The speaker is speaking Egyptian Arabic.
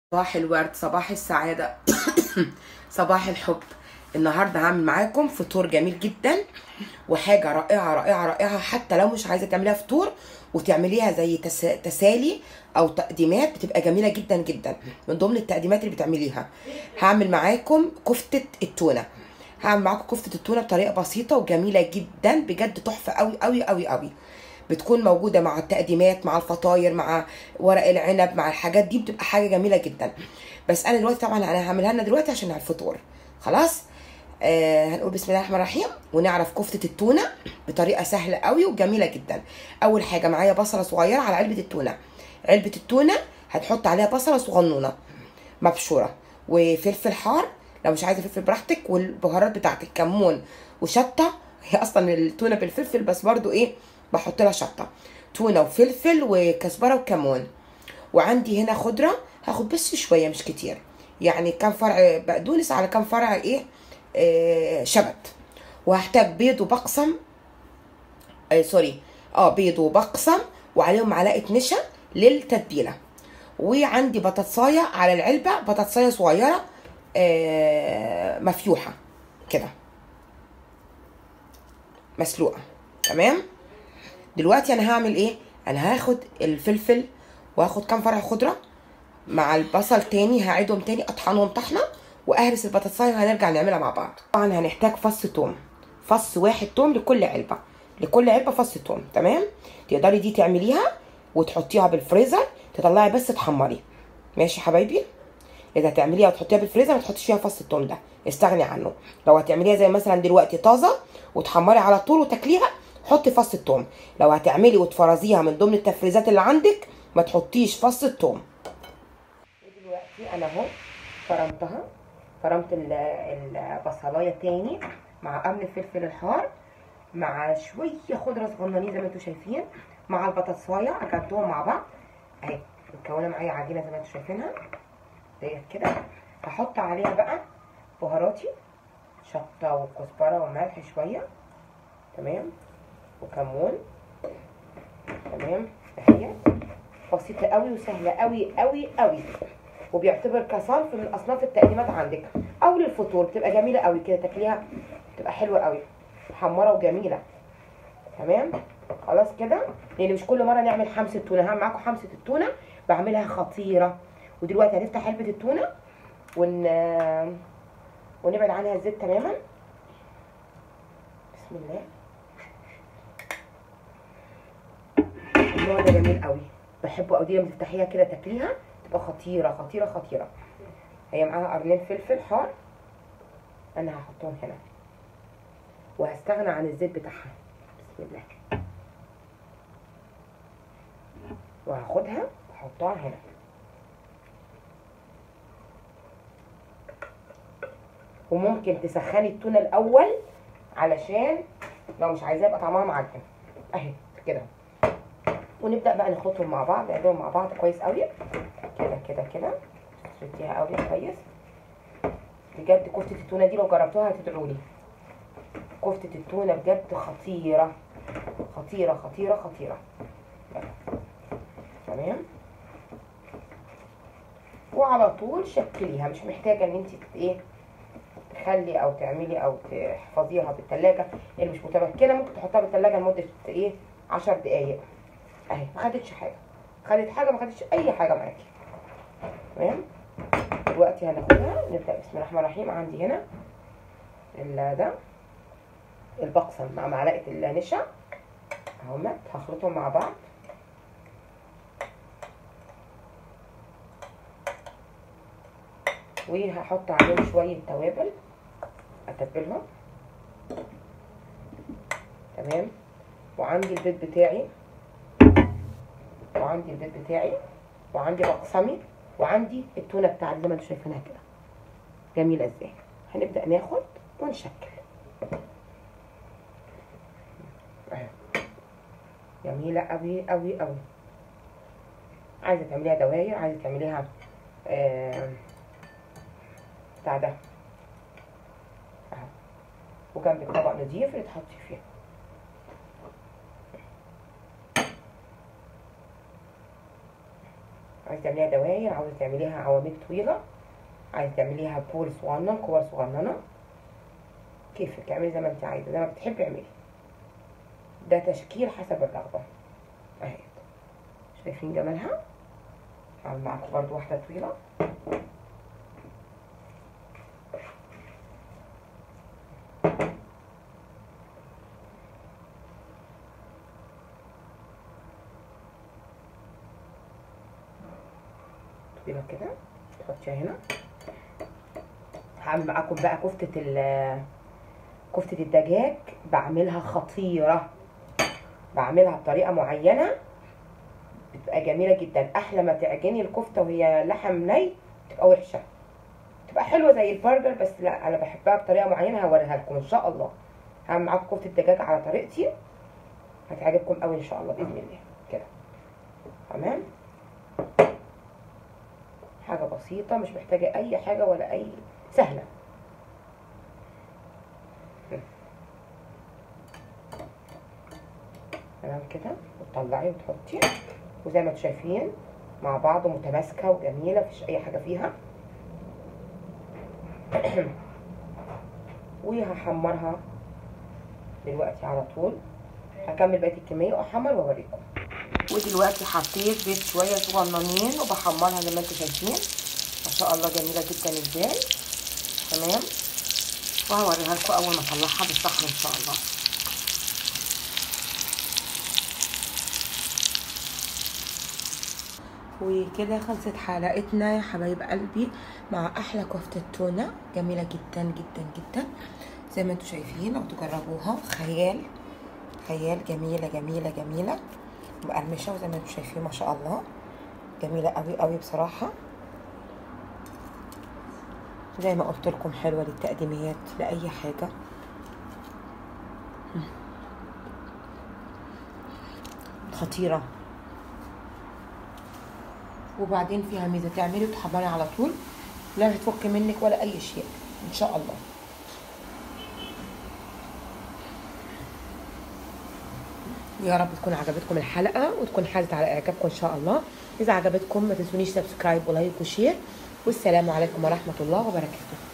صباح الورد صباح السعادة صباح الحب النهاردة هعمل معاكم فطور جميل جدا وحاجة رائعة رائعة رائعة حتى لو مش عايزة تعمليها فطور وتعمليها زي تس... تسالي او تقديمات بتبقى جميلة جدا جدا من ضمن التقديمات اللي بتعمليها هعمل معاكم كفتة التونة هعمل معاكم كفتة التونة بطريقة بسيطة وجميلة جدا بجد تحفة قوي قوي قوي قوي بتكون موجوده مع التقديمات مع الفطاير مع ورق العنب مع الحاجات دي بتبقى حاجه جميله جدا بس انا دلوقتي طبعا انا هعملها لنا دلوقتي عشان على الفطور خلاص آه هنقول بسم الله الرحمن الرحيم ونعرف كفته التونه بطريقه سهله قوي وجميله جدا اول حاجه معايا بصله صغيره على علبه التونه علبه التونه هتحط عليها بصله صغنونه مبشوره وفلفل حار لو مش عايزه فلفل براحتك والبهارات بتاعتك كمون وشطه هي اصلا التونه بالفلفل بس برضو ايه بحط لها شطه تونه وفلفل وكزبره وكمون وعندي هنا خضره هاخد بس شويه مش كتير يعني كام فرع بقدونس على كام فرع ايه آه شبت وهحتاج بيض وبقسم آه سوري اه بيض وبقسم وعليهم معلقه نشا للتتبيله وعندي بطاطسايه على العلبه بطاطسايه صغيره آه مفيوحه كده مسلوقه تمام دلوقتي انا هعمل ايه انا هاخد الفلفل واخد كام فرع خضره مع البصل تاني هعيدهم تاني اطحنهم طحنه واهرس البطاطسايه وهنرجع نعملها مع بعض طبعا هنحتاج فص توم فص واحد توم لكل علبه لكل علبه فص توم تمام تقدري دي تعمليها وتحطيها بالفريزر تطلعي بس تحمري ماشي يا حبايبي اذا هتعمليها وتحطيها بالفريزر ما تحطيش فيها فص التوم ده استغني عنه لو هتعمليها زي مثلا دلوقتي طازه وتحمري على طول وتاكليها حطي فص الثوم لو هتعملي وتفرزيها من ضمن التفريزات اللي عندك ما تحطيش فص الثوم ودلوقتي انا اهو فرمتها فرمت البصلايه تاني مع قرن الفلفل الحار مع شويه خضره صغننين زي ما انتم شايفين مع البطاطسايه عجنتهم مع بعض اهي مكونه معايا عجينه زي ما انتم شايفينها ديت كده هحط عليها بقى بهاراتي شطه وكزبره وملح شويه تمام وكمون تمام اهي بسيطه قوي وسهله قوي قوي قوي وبيعتبر كصنف من اصناف التقديمات عندك او للفطور بتبقى جميله قوي كده تاكليها بتبقى حلوه قوي محمره وجميله تمام خلاص كده لان مش كل مره نعمل حمص التونه هعمل معاكم حمصه التونه بعملها خطيره ودلوقتي هنفتح علبه التونه ون ونبعد عنها الزيت تماما بسم الله النوع ده جميل قوي بحبه قوي دي لما تفتحيها كده تاكليها تبقى خطيره خطيره خطيره هي معاها قرنين فلفل حار انا هحطهم هنا وهستغنى عن الزيت بتاعها بسم الله وهاخدها واحطها هنا وممكن تسخني التونه الاول علشان لو مش عايزاه يبقى طعمها معجن اهي كده ونبدا بقى نخلطهم مع بعض نعملهم مع بعض كويس قوي كده كده كده شديها قوي كويس بجد كفته التونه دي لو جربتوها هتدعوا لي كفته التونه بجد خطيره خطيره خطيره خطيره تمام وعلى طول شكليها مش محتاجه ان انت ايه تخلي او تعملي او تحفظيها بالثلاجه اللي مش متمكنه ممكن تحطها بالثلاجه لمده ايه 10 دقائق اهي ما خدتش حاجه خدت حاجه ما خدتش اي حاجه معاكي تمام دلوقتي هناخدها نبدا بسم الله الرحمن الرحيم عندي هنا ده البقسم مع معلقه النشا اهمت هخلطهم مع بعض وهحط عليهم شويه توابل اتبلهم تمام وعندي البيض بتاعي وعندي البيض بتاعي وعندي بقسمي وعندي التونه بتاعتي زي ما انتم شايفينها كده جميله ازاي هنبدا ناخد ونشكل اهي جميله قوي قوي قوي عايزه تعمليها دواير عايزه تعمليها آه بتاع ده اهو وجنبك طبق نضيف اللي تحطي فيه عايز تعمليها دواير عاوزه تعمليها عواميد طويله عايز تعمليها بول صغنن كور صغننه كيفك اعملي زي ما انت عايزه زي ما بتحبي اعملي ده تشكيل حسب الرغبه اهي شايفين جمالها هعمل معاكم برضو واحده طويله طويله كده تحطيها هنا هعمل معاكم بقى كفتة ال كفتة الدجاج بعملها خطيرة بعملها بطريقة معينة بتبقى جميلة جدا أحلى ما تعجني الكفتة وهي لحم ني تبقى وحشة تبقى حلوة زي البرجر بس لا أنا بحبها بطريقة معينة هوريها لكم إن شاء الله هعمل معاكم كفتة دجاج على طريقتي هتعجبكم قوي إن شاء الله بإذن الله كده تمام حاجة بسيطة مش محتاجة أي حاجة ولا أي سهلة تمام كده وتطلعي وتحطي وزي ما انتم شايفين مع بعض متماسكة وجميلة مفيش أي حاجة فيها وهحمرها دلوقتي على طول هكمل بقية الكمية وأحمر وأوريكم ودلوقتي حطيت بيض شوية صغننين وبحمرها زي ما انتم شايفين ما شاء الله جميلة جدا ازاي تمام وهوريها لكم اول ما اطلعها بالصحن ان شاء الله وكده خلصت حلقتنا يا حبايب قلبي مع احلى كفته تونه جميله جدا جدا جدا زي ما انتم شايفين لو تجربوها خيال خيال جميله جميله جميله مقرمشه وزي ما انتم شايفين ما شاء الله جميله قوي قوي بصراحه زي ما قلت لكم حلوه للتقديميات لاي حاجه خطيره وبعدين فيها ميزه تعملي وتحمري على طول لا هتفك منك ولا اي شيء ان شاء الله يا رب تكون عجبتكم الحلقه وتكون حازت على اعجابكم ان شاء الله اذا عجبتكم ما تنسونيش سبسكرايب ولايك وشير والسلام عليكم ورحمه الله وبركاته